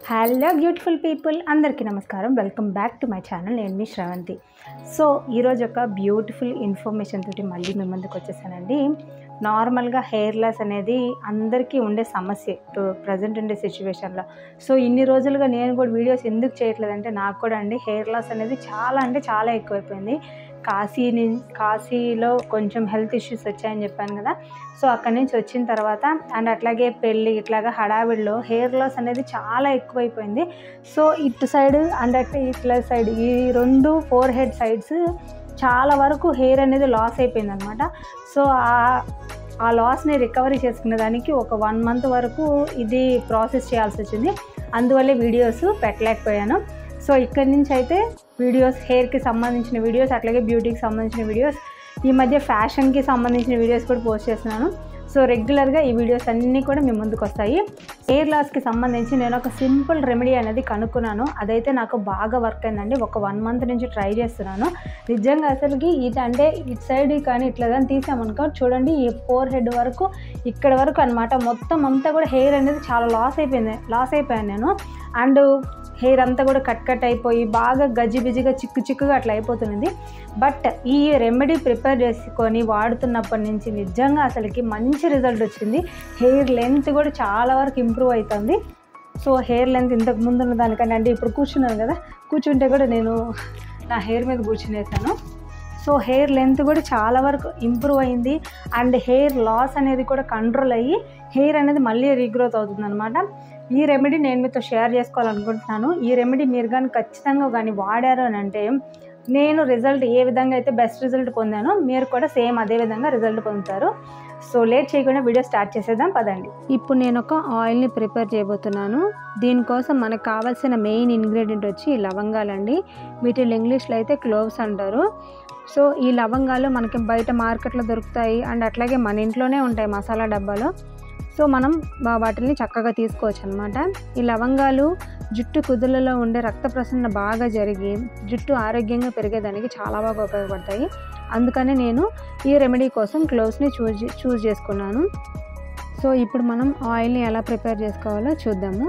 hello beautiful people అందరికీ నమస్కారం welcome back to my channel నేను మీ శ్రవంతి సో ఈరోజు ఒక బ్యూటిఫుల్ ఇన్ఫర్మేషన్ తోటి మళ్ళీ మీ ముందుకు వచ్చేసానండి నార్మల్గా హెయిర్ లాస్ అనేది అందరికీ ఉండే సమస్య ప్రజెంట్ ఉండే సిచ్యువేషన్లో సో ఇన్ని రోజులుగా నేను కూడా వీడియోస్ ఎందుకు చేయట్లేదంటే నాకు కూడా అండి హెయిర్ లాస్ అనేది చాలా అంటే చాలా ఎక్కువైపోయింది కాశీ ని- కాశీలో కొంచెం హెల్త్ ఇష్యూస్ వచ్చాయని చెప్పాను కదా సో అక్కడి నుంచి వచ్చిన తర్వాత అండ్ అట్లాగే పెళ్ళి ఇట్లాగా హడావిడిలో హెయిర్ లాస్ అనేది చాలా ఎక్కువైపోయింది సో ఇటు సైడ్ అండ్ అటు ఇట్లా సైడ్ ఈ రెండు ఫోర్ హెడ్ సైడ్స్ చాలా వరకు హెయిర్ అనేది లాస్ అయిపోయింది అనమాట సో ఆ- ఆ లాస్ని రికవరీ చేసుకునే దానికి ఒక వన్ మంత్ వరకు ఇది ప్రాసెస్ చేయాల్సి వచ్చింది అందువల్లే వీడియోస్ పెట్టలేకపోయాను సో ఇక్కడి నుంచి అయితే వీడియోస్ హెయిర్కి సంబంధించిన వీడియోస్ అట్లాగే బ్యూటీకి సంబంధించిన వీడియోస్ ఈ మధ్య ఫ్యాషన్కి సంబంధించిన వీడియోస్ కూడా పోస్ట్ చేస్తున్నాను సో రెగ్యులర్గా ఈ వీడియోస్ అన్నీ కూడా మీ ముందుకు వస్తాయి హెయిర్ లాస్కి సంబంధించి నేను ఒక సింపుల్ రెమెడీ అనేది కనుక్కున్నాను అదైతే నాకు బాగా వర్క్ అయిందండి ఒక వన్ మంత్ నుంచి ట్రై చేస్తున్నాను నిజంగా అసలుకి ఇటు అంటే ఇటు సైడ్ కానీ ఇట్లా కానీ తీసామనుకో చూడండి ఈ ఫోర్ హెడ్ వరకు ఇక్కడ వరకు అనమాట మొత్తం అంతా కూడా హెయిర్ అనేది చాలా లాస్ అయిపోయింది లాస్ అయిపోయాను నేను అండ్ హెయిర్ అంతా కూడా కట్ కట్ అయిపోయి బాగా గజిబిజిగా చిక్కు చిక్కుగా అట్లా అయిపోతున్నది బట్ ఈ రెమెడీ ప్రిపేర్ చేసుకొని వాడుతున్నప్పటి నుంచి నిజంగా అసలుకి మంచి రిజల్ట్ వచ్చింది హెయిర్ లెంత్ కూడా చాలా వరకు ఇంప్రూవ్ అవుతుంది సో హెయిర్ లెంత్ ఇంతకు ముందు ఉన్న దానికంటే అంటే ఇప్పుడు కూర్చున్నాను కదా కూర్చుంటే కూడా నేను నా హెయిర్ మీద కూర్చునేసాను సో హెయిర్ లెంత్ కూడా చాలా వరకు ఇంప్రూవ్ అయింది అండ్ హెయిర్ లాస్ అనేది కూడా కంట్రోల్ అయ్యి హెయిర్ అనేది మళ్ళీ రీగ్రోత్ అవుతుంది అనమాట ఈ రెమెడీ నేను మీతో షేర్ చేసుకోవాలనుకుంటున్నాను ఈ రెమెడీ మీరు కానీ ఖచ్చితంగా కానీ వాడారు అని అంటే నేను రిజల్ట్ ఏ విధంగా అయితే బెస్ట్ రిజల్ట్ పొందానో మీరు కూడా సేమ్ అదే విధంగా రిజల్ట్ పొందుతారు సో లేట్ చేయకుండా వీడియో స్టార్ట్ చేసేద్దాం పదండి ఇప్పుడు నేను ఒక ఆయిల్ని ప్రిపేర్ చేయబోతున్నాను దీనికోసం మనకు కావాల్సిన మెయిన్ ఇంగ్రీడియంట్ వచ్చి లవంగాలండి వీటిని ఇంగ్లీష్లో అయితే క్లోవ్స్ అంటారు సో ఈ లవంగాలు మనకి బయట మార్కెట్లో దొరుకుతాయి అండ్ అట్లాగే మన ఇంట్లోనే ఉంటాయి మసాలా డబ్బాలో సో మనం వా- వాటిని చక్కగా తీసుకోవచ్చు అనమాట ఈ లవంగాలు జుట్టు కుదులలో ఉండే రక్త ప్రసరణ బాగా జరిగి జుట్టు ఆరోగ్యంగా పెరిగేదానికి చాలా బాగా ఉపయోగపడతాయి అందుకని నేను ఈ రెమెడీ కోసం క్లోవ్స్ని చూజ్ చూజ్ చేసుకున్నాను సో ఇప్పుడు మనం ఆయిల్ని ఎలా ప్రిపేర్ చేసుకోవాలో చూద్దాము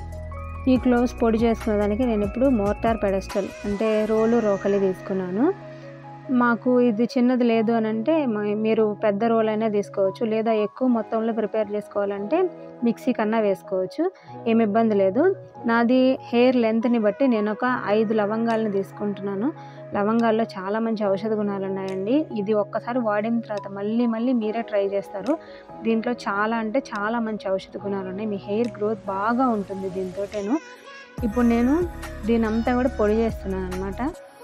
ఈ క్లోవ్స్ పొడి చేసుకునే దానికి నేను ఇప్పుడు మోర్టార్ పెడస్టల్ అంటే రోలు రోకలి తీసుకున్నాను మాకు ఇది చిన్నది లేదు అని అంటే మ- మీరు పెద్ద రోల్ అయినా తీసుకోవచ్చు లేదా ఎక్కువ మొత్తంలో ప్రిపేర్ చేసుకోవాలంటే మిక్సీ కన్నా వేసుకోవచ్చు ఏమి ఇబ్బంది లేదు నాది హెయిర్ లెంత్ని బట్టి నేను ఒక ఐదు లవంగాలను తీసుకుంటున్నాను లవంగాల్లో చాలా మంచి ఔషధ గుణాలు ఉన్నాయండి ఇది ఒక్కసారి వాడిన తర్వాత మళ్ళీ మళ్ళీ మీరే ట్రై చేస్తారు దీంట్లో చాలా అంటే చాలా మంచి ఔషధ గుణాలు ఉన్నాయి మీ హెయిర్ గ్రోత్ బాగా ఉంటుంది దీంతోటేను ఇప్పుడు నేను దీని అంతా కూడా పొడి చేస్తున్నాను అనమాట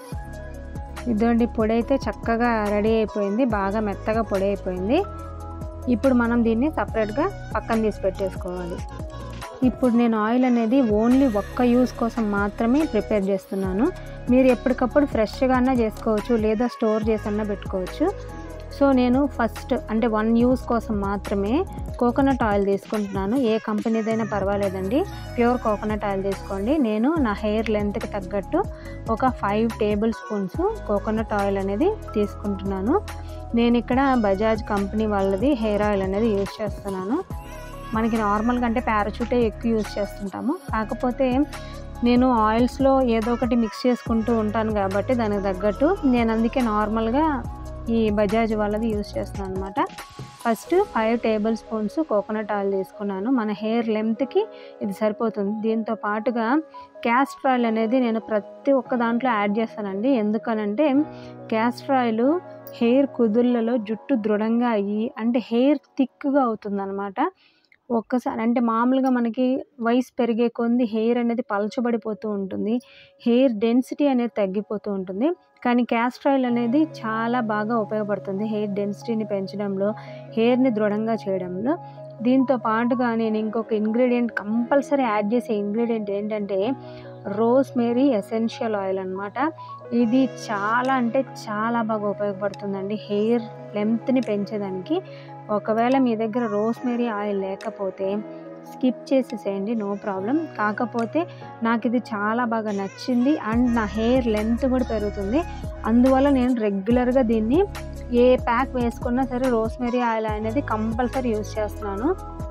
ఇదండి పొడి అయితే చక్కగా రెడీ అయిపోయింది బాగా మెత్తగా పొడి అయిపోయింది ఇప్పుడు మనం దీన్ని సపరేట్గా పక్కన తీసి పెట్టేసుకోవాలి ఇప్పుడు నేను ఆయిల్ అనేది ఓన్లీ ఒక్క యూస్ కోసం మాత్రమే ప్రిపేర్ చేస్తున్నాను మీరు ఎప్పటికప్పుడు ఫ్రెష్గానే చేసుకోవచ్చు లేదా స్టోర్ చేసన్నా పెట్టుకోవచ్చు సో నేను ఫస్ట్ అంటే వన్ యూస్ కోసం మాత్రమే కోకోనట్ ఆయిల్ తీసుకుంటున్నాను ఏ కంపెనీదైనా పర్వాలేదండి ప్యూర్ కోకోనట్ ఆయిల్ తీసుకోండి నేను నా హెయిర్ లెంత్కి తగ్గట్టు ఒక five tablespoons coconut oil అనేది తీసుకుంటున్నాను నేను ఇక్కడ బజాజ్ కంపెనీ వాళ్ళది హెయిర్ ఆయిల్ అనేది యూజ్ చేస్తున్నాను మనకి నార్మల్గా అంటే పారాచూటే ఎక్కువ యూజ్ చేస్తుంటాము కాకపోతే నేను ఆయిల్స్లో ఏదో ఒకటి మిక్స్ చేసుకుంటూ ఉంటాను కాబట్టి దానికి తగ్గట్టు నేను అందుకే నార్మల్గా ఈ బజాజ్ వాళ్ళది యూజ్ చేస్తున్నాను అనమాట first five tablespoons coconut oil తీసుకున్నాను మన హెయిర్ లెంత్కి ఇది సరిపోతుంది దీంతో పాటుగా క్యాస్టర్ ఆయిల్ అనేది నేను ప్రతి ఒక్క దాంట్లో యాడ్ చేస్తానండి ఎందుకనంటే క్యాస్టర్ ఆయిల్ హెయిర్ కుదుళ్ళలో జుట్టు దృఢంగా అయ్యి అంటే హెయిర్ థిక్గా అవుతుందన్నమాట ఒక్కసారి అంటే మామూలుగా మనకి వయసు పెరిగే కొంది హెయిర్ అనేది పలచబడిపోతూ ఉంటుంది హెయిర్ డెన్సిటీ అనేది తగ్గిపోతూ ఉంటుంది కానీ క్యాస్టర్ ఆయిల్ అనేది చాలా బాగా ఉపయోగపడుతుంది హెయిర్ డెన్సిటీని పెంచడంలో హెయిర్ని దృఢంగా చేయడంలో దీంతో పాటుగా నేను ఇంకొక ఇంగ్రీడియంట్ కంపల్సరీ యాడ్ చేసే ఇంగ్రీడియంట్ ఏంటంటే రోజ్ మేరీ ఎసెన్షియల్ ఆయిల్ అనమాట ఇది చాలా అంటే చాలా బాగా ఉపయోగపడుతుందండి హెయిర్ లెంత్ని పెంచేదానికి ఒకవేళ మీ దగ్గర రోజ్ మేరీ ఆయిల్ లేకపోతే స్కిప్ చేసేసేయండి నో ప్రాబ్లం కాకపోతే నాకు ఇది చాలా బాగా నచ్చింది అండ్ నా హెయిర్ లెంత్ కూడా పెరుగుతుంది అందువల్ల నేను రెగ్యులర్గా దీన్ని ఏ ప్యాక్ వేసుకున్నా సరే రోస్మెరీ ఆయిల్ అనేది కంపల్సరీ యూస్ చేస్తున్నాను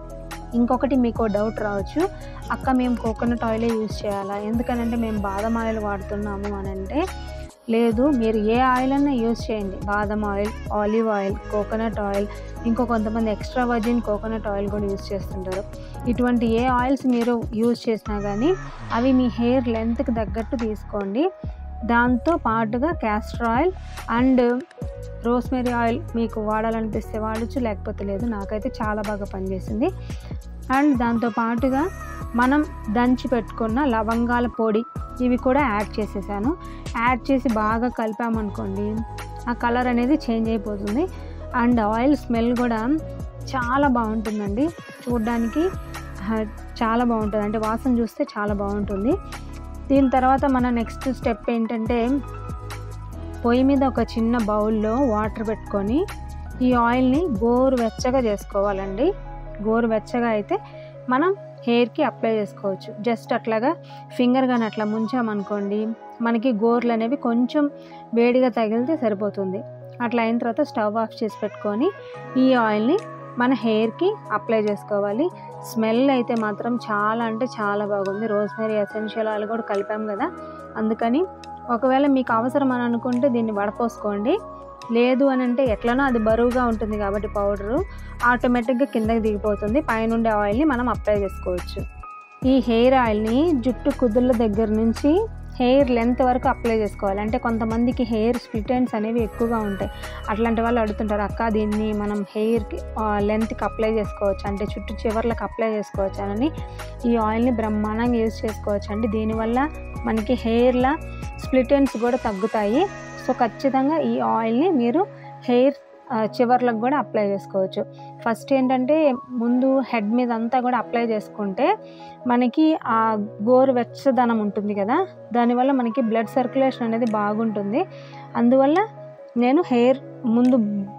ఇంకొకటి మీకు డౌట్ రావచ్చు అక్క మేము కోకోనట్ ఆయిలే యూజ్ చేయాలా ఎందుకనంటే మేము బాదం ఆయిల్ వాడుతున్నాము అని అంటే లేదు మీరు ఏ ఆయిల్ అన్నా యూజ్ చేయండి బాదం oil olive oil coconut oil ఇంకో కొంతమంది ఎక్స్ట్రా వర్జిన్ కోకోనట్ ఆయిల్ కూడా యూజ్ చేస్తుంటారు ఇటువంటి ఏ ఆయిల్స్ మీరు యూజ్ చేసినా కానీ అవి మీ హెయిర్ లెంత్కి తగ్గట్టు తీసుకోండి దాంతో పాటుగా castor oil and rosemary oil మీకు వాడాలనిపిస్తే వాడచ్చు లేకపోతే లేదు నాకైతే చాలా బాగా పనిచేసింది అండ్ దాంతో పాటుగా మనం దంచి పెట్టుకున్న లవంగాల పొడి ఇవి కూడా యాడ్ చేసేసాను యాడ్ చేసి బాగా కలిపామనుకోండి ఆ కలర్ అనేది చేంజ్ అయిపోతుంది అండ్ ఆయిల్ స్మెల్ కూడా చాలా బాగుంటుందండి చూడ్డానికి ఆ, చాలా బాగుంటుంది అంటే వాసన చూస్తే చాలా బాగుంటుంది దీని తర్వాత మన నెక్స్ట్ స్టెప్ ఏంటంటే పొయ్యి మీద ఒక చిన్న బౌల్లో వాటర్ పెట్టుకొని ఈ ఆయిల్ని గోరు వెచ్చగా చేసుకోవాలండి గోరు వెచ్చగా అయితే మనం హెయిర్కి అప్లై చేసుకోవచ్చు జస్ట్ అట్లాగా ఫింగర్ కానీ అట్లా ముంచామనుకోండి మనకి గోర్లు అనేవి కొంచెం వేడిగా తగిలితే సరిపోతుంది అట్లా అయిన తర్వాత స్టవ్ ఆఫ్ చేసి పెట్టుకొని ఈ ఆయిల్ని మన హెయిర్కి అప్లై చేసుకోవాలి స్మెల్ అయితే మాత్రం చాలా అంటే చాలా బాగుంది రోజ్మెరీ ఎసెన్షియల్ ఆయిల్ కూడా కలిపాం కదా అందుకని ఒకవేళ మీకు అవసరం అని అనుకుంటే దీన్ని వడపోసుకోండి లేదు అని అంటే ఎట్లనో అది బరువుగా ఉంటుంది కాబట్టి పౌడరు ఆటోమేటిక్గా కిందకి దిగిపోతుంది పైనుండే ఆయిల్ని మనం అప్లై చేసుకోవచ్చు ఈ హెయిర్ ఆయిల్ని జుట్టు కుదుళ్ళ దగ్గర నుంచి హెయిర్ లెంత్ వరకు అప్లై చేసుకోవాలి అంటే కొంతమందికి హెయిర్ స్ప్లిట్ ఎండ్స్ అనేవి ఎక్కువగా ఉంటాయి అట్లాంటి వాళ్ళు అడుగుతుంటారు అక్క దీన్ని మనం హెయిర్కి లెంత్కి అప్లై చేసుకోవచ్చు అంటే చుట్టూ చివర్లకు అప్లై చేసుకోవచ్చు అని ఈ ఆయిల్ని బ్రహ్మాండంగా యూజ్ చేసుకోవచ్చు అండి దీనివల్ల మనకి హెయిర్ల స్ప్లిట్ ఎండ్స్ కూడా తగ్గుతాయి సో ఖచ్చితంగా ఈ ఆయిల్ని మీరు హెయిర్ ఆ, చివర్లకు కూడా అప్లై చేసుకోవచ్చు ఫస్ట్ ఏంటంటే ముందు హెడ్ మీద అంతా కూడా అప్లై చేసుకుంటే మనకి ఆ గోరు వెచ్చదనం ఉంటుంది కదా దానివల్ల మనకి బ్లడ్ సర్క్యులేషన్ అనేది బాగుంటుంది అందువల్ల నేను హెయిర్ ముందు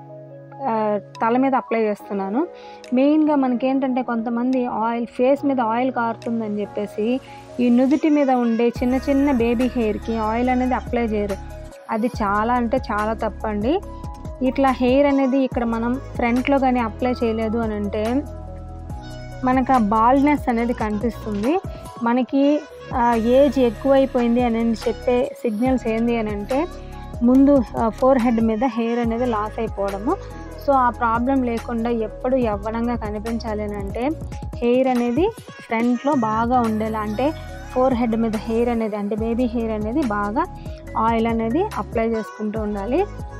ఆ, తల మీద అప్లై చేస్తున్నాను మెయిన్గా మనకి ఏంటంటే కొంతమంది ఆయిల్ ఫేస్ మీద ఆయిల్ కారుతుందని చెప్పేసి ఈ నుదుటి మీద ఉండే చిన్న చిన్న బేబీ హెయిర్కి ఆయిల్ అనేది అప్లై చేయరు అది చాలా అంటే చాలా తప్పండి ఇట్లా హెయిర్ అనేది ఇక్కడ మనం ఫ్రంట్లో కానీ అప్లై చేయలేదు అని అంటే మనకు ఆ బాల్డ్నెస్ అనేది కనిపిస్తుంది మనకి ఏజ్ ఎక్కువైపోయింది అని చెప్పే సిగ్నల్స్ ఏంది అని అంటే ముందు ఫోర్ హెడ్ మీద హెయిర్ అనేది లాస్ అయిపోవడము సో ఆ ప్రాబ్లం లేకుండా ఎప్పుడు యవ్వనంగా కనిపించాలి అని అంటే హెయిర్ అనేది ఫ్రంట్లో బాగా ఉండేలా అంటే ఫోర్ హెడ్ మీద హెయిర్ అనేది అంటే బేబీ హెయిర్ అనేది బాగా ఆయిల్ అనేది అప్లై చేసుకుంటూ ఉండాలి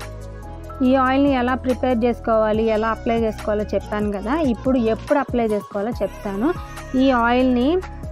ఈ ఆయిల్ని ఎలా ప్రిపేర్ చేసుకోవాలి ఎలా అప్లై చేసుకోవాలో చెప్పాను కదా ఇప్పుడు ఎప్పుడు అప్లై చేసుకోవాలో చెప్తాను ఈ ఆయిల్ని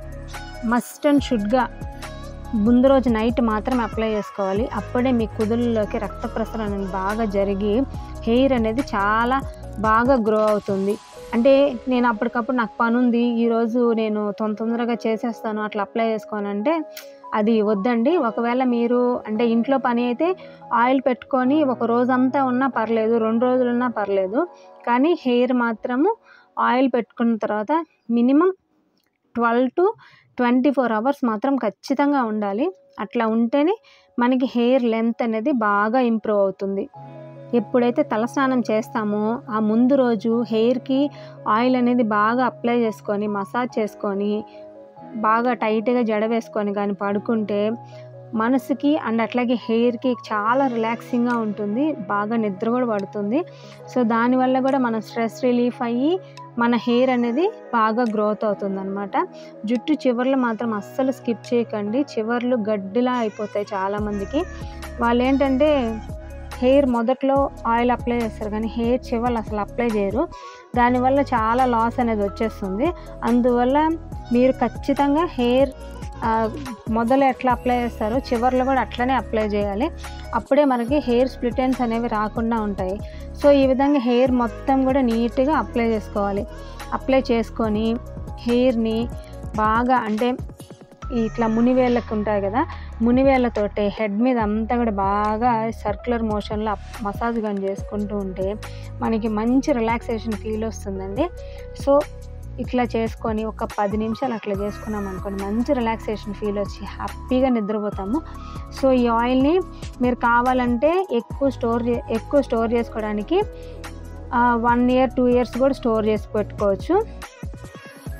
మస్ట్ అండ్ షుడ్గా ముందు రోజు నైట్ మాత్రమే అప్లై చేసుకోవాలి అప్పుడే మీ కుదుళ్ళలోకి రక్త ప్రసరణ అనేది బాగా జరిగి హెయిర్ అనేది చాలా బాగా గ్రో అవుతుంది అంటే నేను అప్పటికప్పుడు నాకు పని ఉంది ఈరోజు నేను తొందర తొందరగా చేసేస్తాను అట్లా అప్లై చేసుకోనంటే అది వద్దండి ఒకవేళ మీరు అంటే ఇంట్లో పని అయితే ఆయిల్ పెట్టుకొని ఒక రోజంతా ఉన్నా పర్లేదు రెండు రోజులు ఉన్నా పర్లేదు కానీ హెయిర్ మాత్రము ఆయిల్ పెట్టుకున్న తర్వాత minimum twelve to twenty four hours మాత్రం ఖచ్చితంగా ఉండాలి అట్లా ఉంటేనే మనకి హెయిర్ లెంత్ అనేది బాగా ఇంప్రూవ్ అవుతుంది ఎప్పుడైతే తలస్నానం చేస్తామో ఆ ముందు రోజు హెయిర్కి ఆయిల్ అనేది బాగా అప్లై చేసుకొని మసాజ్ చేసుకొని బాగా టైట్గా జడ వేసుకొని కానీ పడుకుంటే మనసుకి అండ్ అట్లాగే హెయిర్కి చాలా రిలాక్సింగ్గా ఉంటుంది బాగా నిద్ర కూడా పడుతుంది సో దానివల్ల కూడా మన స్ట్రెస్ రిలీఫ్ అయ్యి మన హెయిర్ అనేది బాగా గ్రోత్ అవుతుంది అనమాట జుట్టు చివర్లు మాత్రం అస్సలు స్కిప్ చేయకండి చివర్లు గడ్డిలా అయిపోతాయి చాలామందికి వాళ్ళు ఏంటంటే హెయిర్ మొదట్లో ఆయిల్ అప్లై చేస్తారు కానీ హెయిర్ చివర్లు అసలు అప్లై చేయరు దానివల్ల చాలా లాస్ అనేది వచ్చేస్తుంది అందువల్ల మీరు ఖచ్చితంగా హెయిర్ ఆ, మొదలు ఎట్లా అప్లై చేస్తారో చివర్లో కూడా అట్లనే అప్లై చేయాలి అప్పుడే మనకి హెయిర్ స్ప్లిటెన్స్ అనేవి రాకుండా ఉంటాయి సో ఈ విధంగా హెయిర్ మొత్తం కూడా నీట్గా అప్లై చేసుకోవాలి అప్లై చేసుకొని హెయిర్ని బాగా అంటే ఇట్లా మునివేళ్ళకు ఉంటాయి కదా మునివేళ్ళతోటి హెడ్ మీద అంతా కూడా బాగా సర్క్యులర్ మోషన్లో మసాజ్ కానీ చేసుకుంటూ ఉంటే మనకి మంచి రిలాక్సేషన్ ఫీల్ వస్తుందండి సో ఇట్లా చేసుకొని ఒక పది నిమిషాలు అట్లా చేసుకున్నాం అనుకోండి మంచి రిలాక్సేషన్ ఫీల్ వచ్చి హ్యాపీగా నిద్రపోతాము సో ఈ ఆయిల్ని మీరు కావాలంటే ఎక్కువ స్టోర్ చే ఎక్కువ స్టోర్ చేసుకోవడానికి వన్ ఇయర్ టూ ఇయర్స్ కూడా స్టోర్ చేసి పెట్టుకోవచ్చు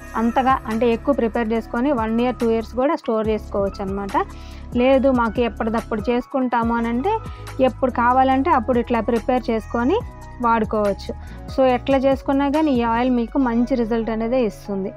అంతగా అంటే ఎక్కువ ప్రిపేర్ చేసుకొని వన్ ఇయర్ టూ ఇయర్స్ కూడా స్టోర్ చేసుకోవచ్చు అనమాట లేదు మాకు ఎప్పటిదప్పుడు చేసుకుంటాము అని అంటే ఎప్పుడు కావాలంటే అప్పుడు ఇట్లా ప్రిపేర్ చేసుకొని వాడుకోవచ్చు సో ఎట్లా చేసుకున్నా కానీ ఈ ఆయిల్ మీకు మంచి రిజల్ట్ అనేది ఇస్తుంది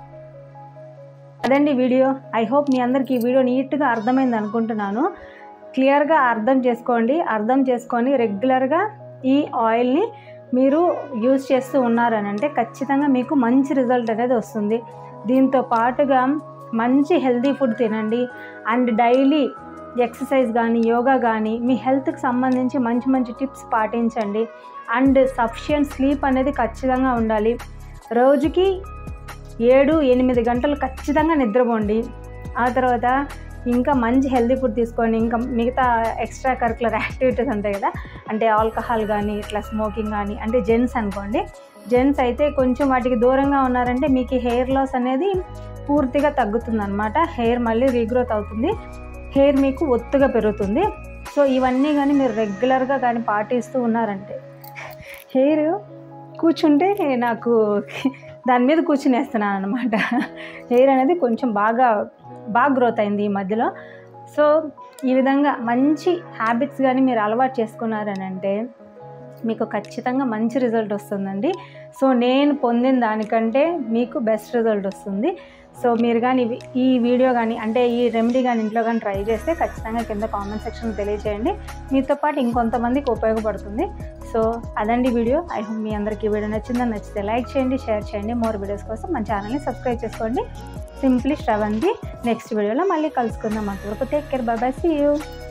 అదండి వీడియో ఐ హోప్ మీ అందరికీ ఈ వీడియో నీట్గా అర్థమైంది అనుకుంటున్నాను క్లియర్గా అర్థం చేసుకోండి అర్థం చేసుకొని రెగ్యులర్గా ఈ ఆయిల్ని మీరు యూజ్ చేస్తూ ఉన్నారని అంటే ఖచ్చితంగా మీకు మంచి రిజల్ట్ అనేది వస్తుంది దీంతో పాటుగా మంచి హెల్తీ ఫుడ్ తినండి అండ్ డైలీ ఎక్సర్సైజ్ కానీ యోగా కానీ మీ హెల్త్కి సంబంధించి మంచి మంచి టిప్స్ పాటించండి అండ్ సఫిషియంట్ స్లీప్ అనేది ఖచ్చితంగా ఉండాలి రోజుకి ఏడు ఎనిమిది గంటలు ఖచ్చితంగా నిద్రపోండి ఆ తర్వాత ఇంకా మంచి హెల్తీ ఫుడ్ తీసుకోండి ఇంకా మిగతా ఎక్స్ట్రా కరికులర్ యాక్టివిటీస్ ఉంటాయి కదా అంటే ఆల్కహాల్ కానీ ఇట్లా స్మోకింగ్ కానీ అంటే జెంట్స్ అనుకోండి జెంట్స్ అయితే కొంచెం వాటికి దూరంగా ఉన్నారంటే మీకు హెయిర్ లాస్ అనేది పూర్తిగా తగ్గుతుంది అనమాట హెయిర్ మళ్ళీ రీగ్రోత్ అవుతుంది హెయిర్ మీకు ఒత్తుగా పెరుగుతుంది సో ఇవన్నీ కానీ మీరు రెగ్యులర్గా కానీ పాటిస్తూ ఉన్నారంటే హెయిర్ కూర్చుంటే నాకు దాని మీద కూర్చునేస్తున్నాను అనమాట హెయిర్ అనేది కొంచెం బాగా బాగా గ్రోత్ అయింది ఈ మధ్యలో సో ఈ విధంగా మంచి హ్యాబిట్స్ కానీ మీరు అలవాటు చేసుకున్నారని అంటే మీకు ఖచ్చితంగా మంచి రిజల్ట్ వస్తుందండి సో నేను పొందిన దానికంటే మీకు బెస్ట్ రిజల్ట్ వస్తుంది సో మీరు కానీ ఈ వీడియో కానీ అంటే ఈ రెమెడీ కానీ ఇంట్లో కానీ ట్రై చేస్తే ఖచ్చితంగా కింద కామెంట్ సెక్షన్లో తెలియజేయండి మీతో పాటు ఇంకొంతమందికి ఉపయోగపడుతుంది సో అదండి వీడియో ఐ హోప్ మీ అందరికీ ఈ వీడియో నచ్చిందని నచ్చితే లైక్ చేయండి షేర్ చేయండి మోర్ వీడియోస్ కోసం మన ఛానల్ని సబ్స్క్రైబ్ చేసుకోండి సింప్లీ శ్రవంతి నెక్స్ట్ వీడియోలో మళ్ళీ కలుసుకుందాం అంతవరకు take care bye bye see you